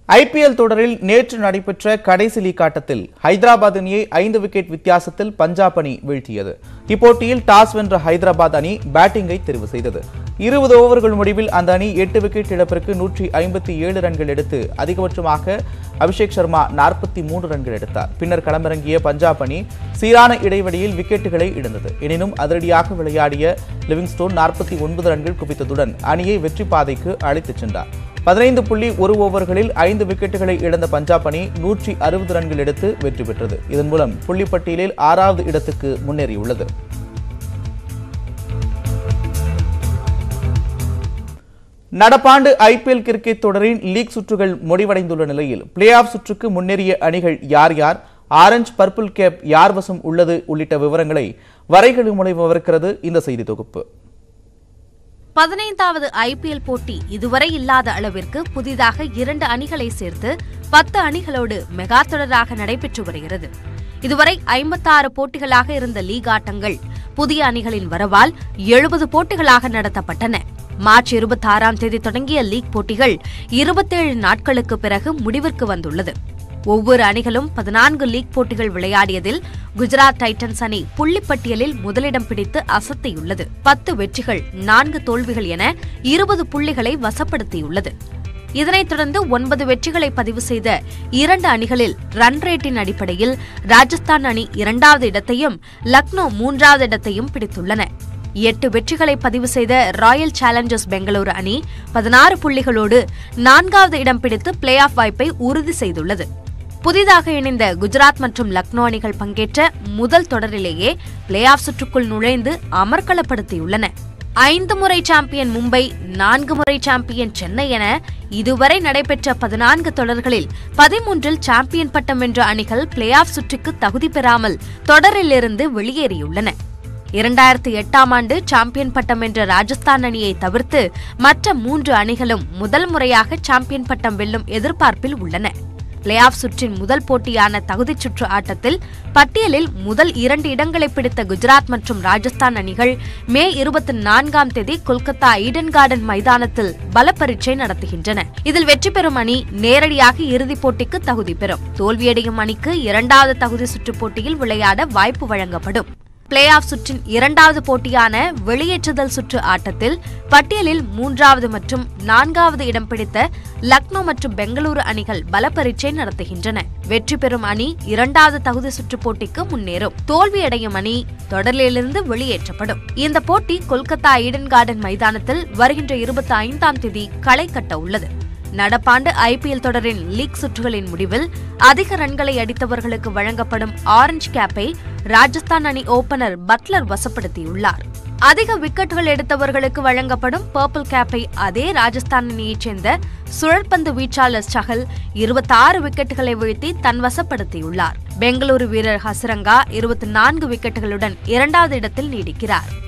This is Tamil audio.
ஐபிஎல் தொடரில் நேற்று நடைபெற்ற கடைசி லீக் ஆட்டத்தில் ஹைதராபாத் அணியை ஐந்து விக்கெட் வித்தியாசத்தில் பஞ்சாப் அணி வீழ்த்தியது இப்போட்டியில் டாஸ் வென்ற ஹைதராபாத் அணி பேட்டிங்கை தெரிவு செய்தது இருபது ஓவர்கள் முடிவில் அந்த அணி எட்டு விக்கெட் இழப்பிற்கு நூற்றி ஐம்பத்தி ஏழு ரன்கள் எடுத்து அதிகபட்சமாக அபிஷேக் சர்மா நாற்பத்தி மூன்று ரன்கள் எடுத்தார் பின்னர் களமிறங்கிய பஞ்சாப் அணி சீரான இடைவெளியில் விக்கெட்டுகளை இழந்தது எனினும் அதிரடியாக விளையாடிய லிவிங்ஸ்டோன் நாற்பத்தி ஒன்பது ரன்கள் குவித்ததுடன் அணியை வெற்றி பாதைக்கு அழைத்துச் சென்றார் பதினைந்து புள்ளி ஒரு ஓவர்களில் ஐந்து விக்கெட்டுகளை இழந்த பஞ்சாப் அணி நூற்றி அறுபது ரன்கள் எடுத்து வெற்றி பெற்றது இதன் மூலம் புள்ளிப்பட்டியலில் ஆறாவது இடத்துக்கு முன்னேறியுள்ளது நடப்பாண்டு ஐபிஎல் கிரிக்கெட் தொடரின் லீக் சுற்றுகள் முடிவடைந்துள்ள நிலையில் பிளே ஆஃப் சுற்றுக்கு முன்னேறிய அணிகள் யார் யார் ஆரஞ்ச் பர்பிள் கேப் யார் வசம் உள்ளது உள்ளிட்ட விவரங்களை வரைகழு மூலம் விவரிக்கிறது இந்த செய்தி தொகுப்பு பதினைந்தாவது ஐபிஎல் போட்டி இதுவரை இல்லாத அளவிற்கு புதிதாக இரண்டு அணிகளை சேர்த்து பத்து அணிகளோடு மெகா தொடராக நடைபெற்று வருகிறது இதுவரை ஐம்பத்தாறு போட்டிகளாக இருந்த லீக் ஆட்டங்கள் புதிய அணிகளின் வரவால் எழுபது போட்டிகளாக நடத்தப்பட்டன மார்ச் இருபத்தாறாம் தேதி தொடங்கிய லீக் போட்டிகள் இருபத்தேழு நாட்களுக்கு பிறகு முடிவிற்கு வந்துள்ளது ஒவ்வொரு அணிகளும் பதினான்கு லீக் போட்டிகள் விளையாடியதில் குஜராத் டைட்டன்ஸ் அணி புள்ளிப்பட்டியலில் முதலிடம் பிடித்து அசத்தியுள்ளது பத்து வெற்றிகள் நான்கு தோல்விகள் என இருபது புள்ளிகளை வசப்படுத்தியுள்ளது இதனைத் தொடர்ந்து ஒன்பது வெற்றிகளை பதிவு செய்த இரண்டு அணிகளில் ரன் ரேட்டின் அடிப்படையில் ராஜஸ்தான் அணி இரண்டாவது இடத்தையும் லக்னோ மூன்றாவது இடத்தையும் பிடித்துள்ளன எட்டு வெற்றிகளை பதிவு செய்த ராயல் சேலஞ்சர்ஸ் பெங்களூரு அணி பதினாறு புள்ளிகளோடு நான்காவது இடம் பிடித்து பிளே ஆஃப் வாய்ப்பை உறுதி செய்துள்ளது புதிதாக இணைந்த குஜராத் மற்றும் லக்னோ அணிகள் பங்கேற்ற முதல் தொடரிலேயே பிளே ஆஃப் சுற்றுக்குள் நுழைந்து அமர்க்களப்படுத்தியுள்ளன ஐந்து முறை சாம்பியன் மும்பை நான்கு முறை சாம்பியன் சென்னை என இதுவரை நடைபெற்ற பதினான்கு தொடர்களில் பதிமூன்றில் சாம்பியன் பட்டம் வென்ற அணிகள் பிளே ஆஃப் சுற்றுக்கு தகுதி பெறாமல் தொடரிலிருந்து வெளியேறியுள்ளன இரண்டாயிரத்தி எட்டாம் ஆண்டு சாம்பியன் பட்டம் வென்ற ராஜஸ்தான் அணியை தவிர்த்து மற்ற மூன்று அணிகளும் முதல் முறையாக சாம்பியன் பட்டம் வெல்லும் எதிர்பார்ப்பில் உள்ளன பிளே ஆஃப் சுற்றின் முதல் போட்டியான தகுதிச் சுற்று ஆட்டத்தில் பட்டியலில் முதல் இரண்டு இடங்களை பிடித்த குஜராத் மற்றும் ராஜஸ்தான் அணிகள் மே இருபத்தி நான்காம் தேதி கொல்கத்தா ஈடன் கார்டன் மைதானத்தில் பல பரீட்சை நடத்துகின்றன இதில் வெற்றி பெறும் அணி நேரடியாக இறுதிப் போட்டிக்கு தகுதி பெறும் தோல்வியடையும் அணிக்கு இரண்டாவது தகுதி சுற்றுப் போட்டியில் விளையாட வாய்ப்பு வழங்கப்படும் பிளே ஆஃப் சுற்றின் இரண்டாவது போட்டியான வெளியேற்றுதல் சுற்று ஆட்டத்தில் பட்டியலில் மூன்றாவது மற்றும் நான்காவது இடம் பிடித்த லக்னோ மற்றும் பெங்களூரு அணிகள் பல பரீட்சை நடத்துகின்றன வெற்றி பெறும் அணி இரண்டாவது தகுதி சுற்று போட்டிக்கு முன்னேறும் தோல்வியடையும் அணி தொடரிலிருந்து வெளியேற்றப்படும் இந்த போட்டி கொல்கத்தா ஈடன் கார்டன் மைதானத்தில் வருகின்ற இருபத்தி ஐந்தாம் தேதி களை கட்ட உள்ளது நடப்பாண்டு ஐபிஎல் தொடரின் லீக் சுற்றுகளின் முடிவில் அதிக ரன்களை அடித்தவர்களுக்கு வழங்கப்படும் ஆரஞ்சு கேப்பை ராஜஸ்தான் அணி ஓபனர் பட்லர் வசப்படுத்தியுள்ளார் அதிக விக்கெட்டுகள் எடுத்தவர்களுக்கு வழங்கப்படும் பர்பிள் கேப்பை அதே ராஜஸ்தான் அணியைச் சேர்ந்த சுழற்பந்து வீச்சாளர் சஹல் இருபத்தாறு விக்கெட்டுகளை வீழ்த்தி தன் வசப்படுத்தியுள்ளார் பெங்களூரு வீரர் ஹசரங்கா இருபத்தி நான்கு விக்கெட்டுகளுடன் இரண்டாவது இடத்தில் நீடிக்கிறார்